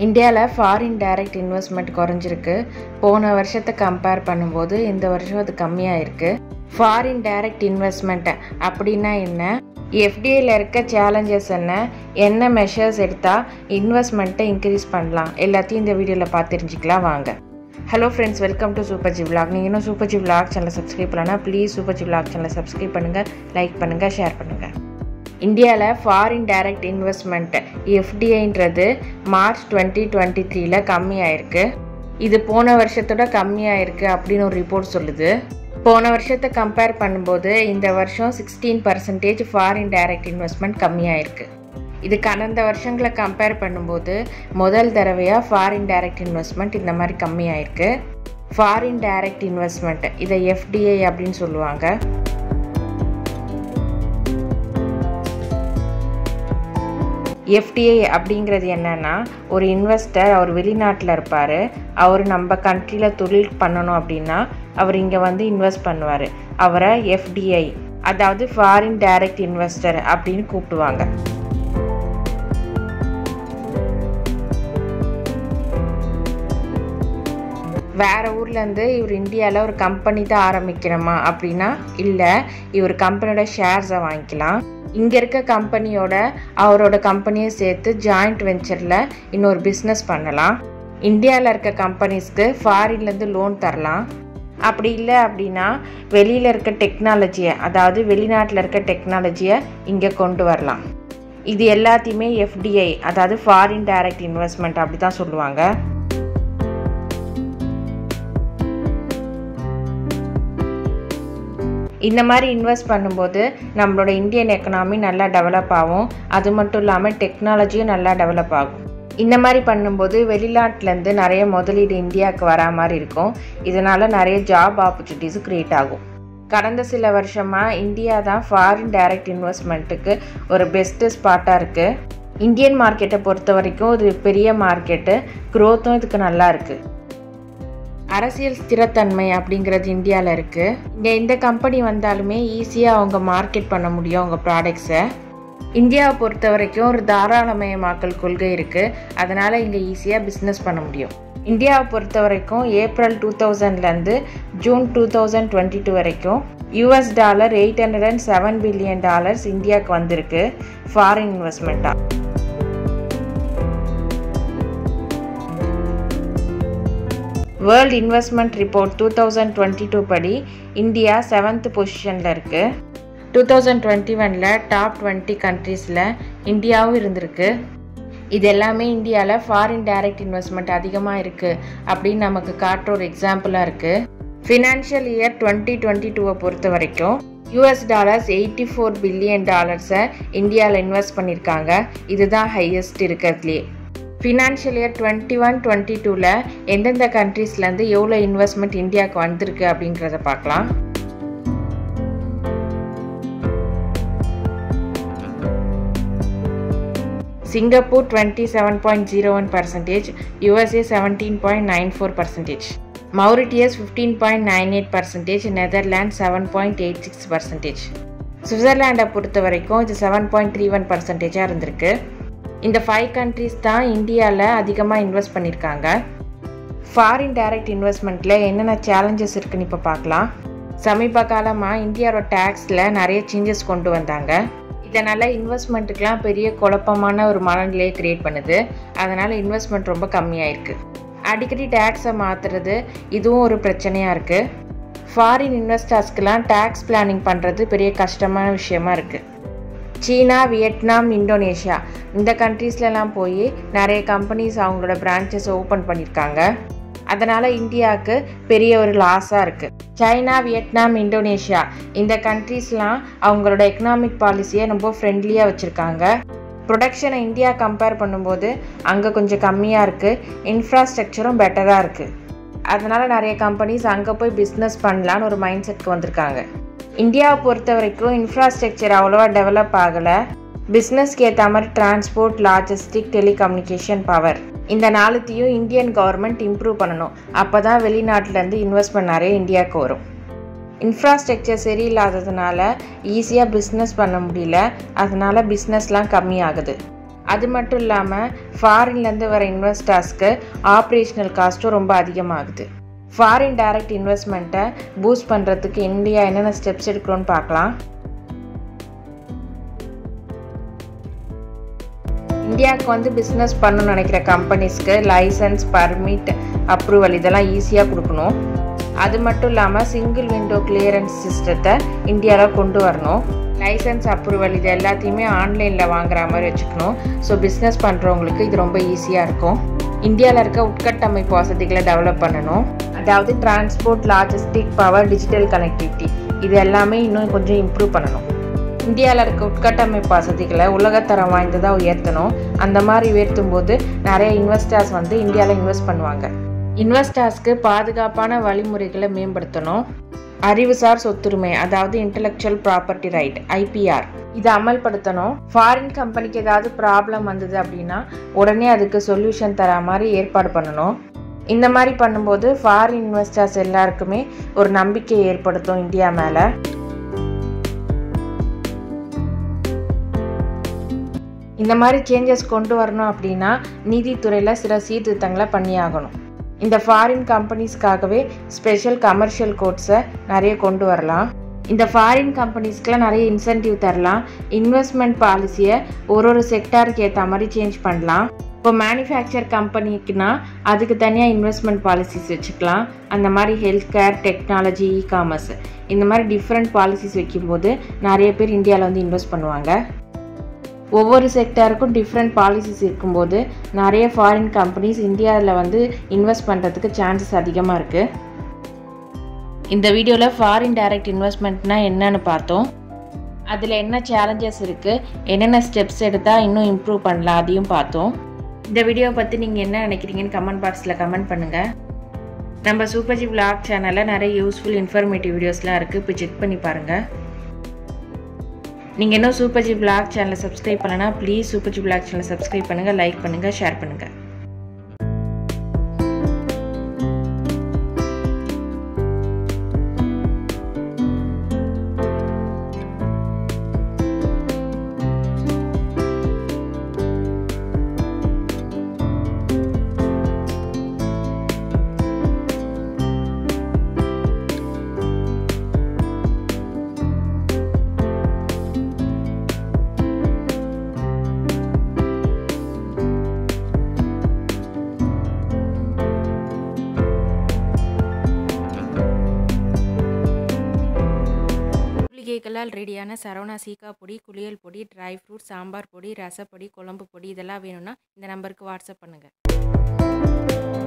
இந்தியாவில் foreign direct investment குறைஞ்சிருக்கு போன வருஷத்தை கம்பேர் பண்ணும்போது இந்த வருஷம் அது கம்மியாக இருக்குது ஃபாரின் டைரக்ட் இன்வெஸ்ட்மெண்ட் அப்படின்னா என்ன எஃப்டிஐயில் இருக்க சேலஞ்சஸ் என்ன என்ன மெஷர்ஸ் எடுத்தால் இன்வெஸ்ட்மெண்ட்டை இன்க்ரீஸ் பண்ணலாம் எல்லாத்தையும் இந்த வீடியோவில் பார்த்து தெரிஞ்சுக்கலாம் வாங்க hello friends welcome to super G vlog நீங்கள் இன்னும் சூப்பர் ஜி விலாக் சேனலை சப்ஸ்கிரைப் பண்ணலன்னா ப்ளீஸ் சூப்பர் ஜி விலாக் சேனலை சப்ஸ்கிரைப் பண்ணுங்கள் லைக் பண்ணுங்கள் ஷேர் பண்ணுங்கள் இந்தியாவில் ஃபாரின் டைரக்ட் இன்வெஸ்ட்மெண்ட் எஃப்டிஐன்றது மார்ச் டுவெண்ட்டி டுவெண்ட்டி த்ரீல கம்மியாயிருக்கு இது போன வருஷத்தோட கம்மியாயிருக்கு அப்படின்னு ஒரு ரிப்போர்ட் சொல்லுது போன வருஷத்தை கம்பேர் பண்ணும்போது இந்த வருஷம் sixteen percentage foreign direct investment கம்மியாயிருக்கு இது கடந்த வருஷங்களை கம்பேர் பண்ணும்போது முதல் தடவையாக ஃபாரின் டைரக்ட் இன்வெஸ்ட்மெண்ட் இந்த மாதிரி கம்மியாயிருக்கு ஃபாரின் டைரக்ட் இன்வெஸ்ட்மெண்ட் இதை எஃப்டிஐ அப்படின்னு சொல்லுவாங்க எஃப்டிஐ அப்படிங்கிறது என்னன்னா ஒரு இன்வெஸ்டர் அவர் வெளிநாட்டில் இருப்பார் அவர் நம்ம கண்ட்ரியில் தொழில் பண்ணணும் அப்படின்னா அவர் இங்கே வந்து இன்வெஸ்ட் பண்ணுவார் அவரை எஃப்டிஐ அதாவது ஃபாரின் டைரக்ட் இன்வெஸ்டர் அப்படின்னு கூப்பிடுவாங்க வேறு ஊர்லேருந்து இவர் இந்தியாவில் ஒரு கம்பெனி தான் ஆரம்பிக்கணுமா அப்படின்னா இல்லை இவர் கம்பெனியோட ஷேர்ஸை வாங்கிக்கலாம் இங்கே இருக்க கம்பெனியோட அவரோட கம்பெனியை சேர்த்து ஜாயிண்ட் வெஞ்சரில் இன்னொரு பிஸ்னஸ் பண்ணலாம் இந்தியாவில் இருக்க கம்பெனிஸ்க்கு ஃபாரின்லேருந்து லோன் தரலாம் அப்படி இல்லை அப்படின்னா வெளியில் இருக்க டெக்னாலஜியை அதாவது வெளிநாட்டில் இருக்க டெக்னாலஜியை இங்கே கொண்டு வரலாம் இது எல்லாத்தையுமே எஃப்டிஐ அதாவது ஃபாரின் டைரக்ட் இன்வெஸ்ட்மெண்ட் அப்படி தான் சொல்லுவாங்க இந்த மாதிரி இன்வெஸ்ட் பண்ணும்போது நம்மளோட இந்தியன் எக்கனாமி நல்லா டெவலப் ஆகும் அது மட்டும் இல்லாமல் டெக்னாலஜியும் நல்லா டெவலப் ஆகும் இந்த மாதிரி பண்ணும்போது வெளிநாட்டிலேருந்து நிறைய முதலீடு இந்தியாவுக்கு வரா மாதிரி இருக்கும் இதனால் நிறைய ஜாப் ஆப்பர்ச்சுனிட்டிஸ் க்ரியேட் ஆகும் கடந்த சில வருஷமாக இந்தியா தான் ஃபாரின் டைரக்ட் இன்வெஸ்ட்மெண்ட்டுக்கு ஒரு பெஸ்ட்டு ஸ்பாட்டாக இருக்குது இந்தியன் மார்க்கெட்டை பொறுத்த வரைக்கும் இது பெரிய மார்க்கெட்டு க்ரோத்தும் இதுக்கு நல்லா இருக்குது அரசியல் ஸ்திரத்தன்மை அப்படிங்கிறது இந்தியாவில் இருக்குது இங்கே எந்த கம்பெனி வந்தாலுமே ஈஸியாக அவங்க மார்க்கெட் பண்ண முடியும் அவங்க ப்ராடக்ட்ஸை இந்தியாவை பொறுத்த வரைக்கும் ஒரு தாராளமயமாக்கல் கொள்கை இருக்குது அதனால் இங்கே ஈஸியாக பிஸ்னஸ் பண்ண முடியும் இந்தியாவை பொறுத்த வரைக்கும் ஏப்ரல் டூ தௌசண்ட்லேருந்து June two thousand twenty two வரைக்கும் US dollar eight hundred and seven billion dollars இந்தியாவுக்கு வந்திருக்கு ஃபாரின் இன்வெஸ்ட்மெண்ட்டாக world investment report two thousand twenty two படி இந்தியா செவன்த் பொசிஷனில் இருக்குது டூ தௌசண்ட் டுவெண்ட்டி ஒனில் டாப் டுவெண்ட்டி கண்ட்ரீஸில் இந்தியாவும் இருந்திருக்கு இது எல்லாமே இந்தியாவில் ஃபாரின் டைரக்ட் இன்வெஸ்ட்மெண்ட் அதிகமாக இருக்குது அப்படின்னு நமக்கு காட்டுற ஒரு எக்ஸாம்பிளாக இருக்குது ஃபினான்ஷியல் இயர் டுவெண்ட்டி டுவெண்ட்டி டூவை பொறுத்த வரைக்கும் US dollars eighty four billion டாலர்ஸை இந்தியாவில் இன்வெஸ்ட் பண்ணியிருக்காங்க இதுதான் ஹையஸ்ட் இருக்கிறதுலே financial year twenty one twenty டூவில் எந்தெந்த கண்ட்ரீஸ்லேருந்து எவ்வளோ இன்வெஸ்ட்மெண்ட் இந்தியாவுக்கு வந்திருக்கு அப்படிங்கிறத பார்க்கலாம் Singapore twenty seven point zero one percentage USA seventeen point nine four percentage Mauritius fifteen point nine eight percentage Netherland seven point eight six percentage சுவிட்சர்லாண்டை பொறுத்த வரைக்கும் இது செவன் பாயிண்ட் த்ரீ ஒன் பர்சன்டேஜாக இருந்திருக்கு இந்த ஃபைவ் கண்ட்ரீஸ் தான் இந்தியாவில் அதிகமாக இன்வெஸ்ட் பண்ணியிருக்காங்க ஃபாரின் டைரக்ட் இன்வெஸ்ட்மெண்ட்டில் என்னென்ன சேலஞ்சஸ் இருக்குன்னு இப்போ பார்க்கலாம் சமீப காலமாக இந்தியாவோட டேக்ஸில் நிறைய சேஞ்சஸ் கொண்டு வந்தாங்க இதனால் இன்வெஸ்ட்மெண்ட்டுக்கெலாம் பெரிய குழப்பமான ஒரு மனநிலையை க்ரியேட் பண்ணுது அதனால் இன்வெஸ்ட்மெண்ட் ரொம்ப கம்மியாயிருக்கு அடிக்கடி டேக்ஸை மாற்றுறது இதுவும் ஒரு பிரச்சனையாக இருக்குது ஃபாரின் இன்வெஸ்டர்ஸ்க்கெலாம் டேக்ஸ் பிளானிங் பண்ணுறது பெரிய கஷ்டமான விஷயமா இருக்குது சீனா வியட்நாம் இந்தோனேஷியா இந்த கண்ட்ரீஸ்லலாம் போய் நிறைய கம்பெனிஸ் அவங்களோட பிரான்ச்சஸ் ஓப்பன் பண்ணியிருக்காங்க அதனால் இந்தியாவுக்கு பெரிய ஒரு லாஸாக இருக்குது சைனா வியட்நாம் இந்தோனேஷியா இந்த கண்ட்ரீஸ்லாம் அவங்களோட எக்கனாமிக் பாலிசியை ரொம்ப ஃப்ரெண்ட்லியாக வச்சுருக்காங்க ப்ரொடக்ஷனை இந்தியா கம்பேர் பண்ணும்போது அங்கே கொஞ்சம் கம்மியாக இருக்குது இன்ஃப்ராஸ்ட்ரக்சரும் பெட்டராக இருக்குது அதனால் நிறைய கம்பெனிஸ் அங்கே போய் பிஸ்னஸ் பண்ணலான்னு ஒரு மைண்ட் செட்க்கு வந்திருக்காங்க இந்தியாவை பொறுத்த வரைக்கும் இன்ஃப்ராஸ்ட்ரக்சர் அவ்வளோவா டெவலப் ஆகலை பிஸ்னஸ்க்கு ஏற்ற மாதிரி டிரான்ஸ்போர்ட் லாஜிஸ்டிக் டெலிகம்யூனிகேஷன் பவர் இந்த நாலுத்தையும் இந்தியன் கவர்மெண்ட் இம்ப்ரூவ் பண்ணணும் அப்போ தான் வெளிநாட்டிலேருந்து இன்வெஸ்ட்மெண்ட் நிறைய இந்தியாவுக்கு வரும் இன்ஃப்ராஸ்ட்ரக்சர் சரியில்லாததுனால ஈஸியாக பிஸ்னஸ் பண்ண முடியல அதனால் பிஸ்னஸ்லாம் கம்மியாகுது அது மட்டும் இல்லாமல் ஃபாரின்லேருந்து வர இன்வெஸ்டர்ஸ்க்கு ஆப்ரேஷனல் காஸ்ட்டும் ரொம்ப அதிகமாகுது ஃபாரின் டைரக்ட் இன்வெஸ்ட்மெண்ட்டை பூஸ்ட் பண்ணுறதுக்கு இந்தியா என்னென்ன ஸ்டெப்ஸ் எடுக்கிறோன்னு பார்க்கலாம் இந்தியாவுக்கு வந்து பிஸ்னஸ் பண்ணணும்னு நினைக்கிற கம்பெனிஸ்க்கு லைசன்ஸ் பர்மிட் அப்ரூவல் இதெல்லாம் ஈஸியாக கொடுக்கணும் அது மட்டும் இல்லாமல் சிங்கிள் விண்டோ கிளியரன்ஸ் சிஸ்டத்தை இந்தியாவில் கொண்டு வரணும் லைசன்ஸ் அப்ரூவல் இது எல்லாத்தையுமே ஆன்லைனில் வாங்குற மாதிரி வச்சுக்கணும் ஸோ பிஸ்னஸ் பண்ணுறவங்களுக்கு இது ரொம்ப ஈஸியாக இருக்கும் இந்தியாவில் இருக்க உட்கட்டமைப்பு வசதிகளை டெவலப் பண்ணணும் அதாவது transport logistic power digital connectivity இது எல்லாமே இன்னும் கொஞ்சம் இம்ப்ரூவ் பண்ணணும் இந்தியாவில் இருக்க உட்கட்டமைப்பு வசதிகளை உலகத்தரம் வாய்ந்ததாக உயர்த்தணும் அந்த மாதிரி உயர்த்தும் போது நிறைய இன்வெஸ்டர்ஸ் வந்து இந்தியாவில் இன்வெஸ்ட் பண்ணுவாங்க இன்வெஸ்டர்ஸ்க்கு பாதுகாப்பான வழிமுறைகளை மேம்படுத்தணும் அறிவுசார் சொத்துரிமை அதாவது இன்டலெக்சுவல் ப்ராப்பர்ட்டி ரைட் ஐபிஆர் இதை அமல்படுத்தணும் ஃபாரின் கம்பெனிக்கு ஏதாவது ப்ராப்ளம் வந்தது அப்படின்னா உடனே அதுக்கு சொல்யூஷன் தர மாதிரி ஏற்பாடு பண்ணணும் இந்த மாதிரி பண்ணும்போது ஃபாரின் இன்வெஸ்டர்ஸ் எல்லாருக்குமே ஒரு நம்பிக்கை ஏற்படுத்தும் இந்தியா மேலே இந்த மாதிரி சேஞ்சஸ் கொண்டு வரணும் அப்படின்னா நீதித்துறையில் சில சீர்திருத்தங்களை பண்ணியாகணும் இந்த ஃபாரின் கம்பெனிஸ்க்காகவே ஸ்பெஷல் கமர்ஷியல் கோட்ஸை நிறைய கொண்டு வரலாம் இந்த ஃபாரின் கம்பெனிஸ்க்கெலாம் நிறைய இன்சென்டிவ் தரலாம் இன்வெஸ்ட்மெண்ட் பாலிசியை ஒரு ஒரு செக்டாருக்கு ஏற்ற மாதிரி சேஞ்ச் பண்ணலாம் இப்போ மேனுஃபேக்சர் கம்பெனிக்குனா அதுக்கு தனியாக இன்வெஸ்ட்மெண்ட் பாலிசிஸ் வச்சுக்கலாம் அந்த மாதிரி health care technology e commerce இந்த மாதிரி டிஃப்ரெண்ட் பாலிசிஸ் வைக்கும்போது நிறைய பேர் இந்தியாவில் வந்து இன்வெஸ்ட் பண்ணுவாங்க ஒவ்வொரு செக்டாருக்கும் டிஃப்ரெண்ட் பாலிசிஸ் இருக்கும்போது நிறைய ஃபாரின் கம்பெனிஸ் இந்தியாவில் வந்து இன்வெஸ்ட் பண்ணுறதுக்கு சான்சஸ் அதிகமாக இருக்குது இந்த வீடியோவில் ஃபாரின் டைரக்ட் இன்வெஸ்ட்மெண்ட்னா என்னன்னு பார்த்தோம் அதில் என்ன சேலஞ்சஸ் இருக்குது என்னென்ன ஸ்டெப்ஸ் எடுத்தால் இன்னும் இம்ப்ரூவ் பண்ணலாம் அதையும் பார்த்தோம் இந்த வீடியோவை பற்றி நீங்கள் என்ன நினைக்கிறீங்கன்னு கமெண்ட் பாக்ஸில் கமெண்ட் பண்ணுங்கள் நம்ம சூப்பர்ஜி விளாக் சேனலில் நிறைய யூஸ்ஃபுல் இன்ஃபர்மேட்டிவ் வீடியோஸ்லாம் இருக்குது இப்போ செக் பண்ணி பாருங்கள் நீங்கள் இன்னும் சூப்பர்ஜி பிளாக் சேனலை சப்ஸ்கிரைப் பண்ணலனா ப்ளீஸ் சூப்பர்ஜி பிளாக் சேனலை சப்ஸ்கிரைப் பண்ணுங்கள் லைக் பண்ணுங்கள் ஷேர் பண்ணுங்கள் மூலிகைகளால் ரெடியான சரவணா சீக்கா பொடி குளியல் பொடி ட்ரை ஃப்ரூட் சாம்பார் பொடி ரசப்பொடி குழம்பு பொடி இதெல்லாம் வேணும்னா இந்த நம்பருக்கு வாட்ஸ்அப் பண்ணுங்கள்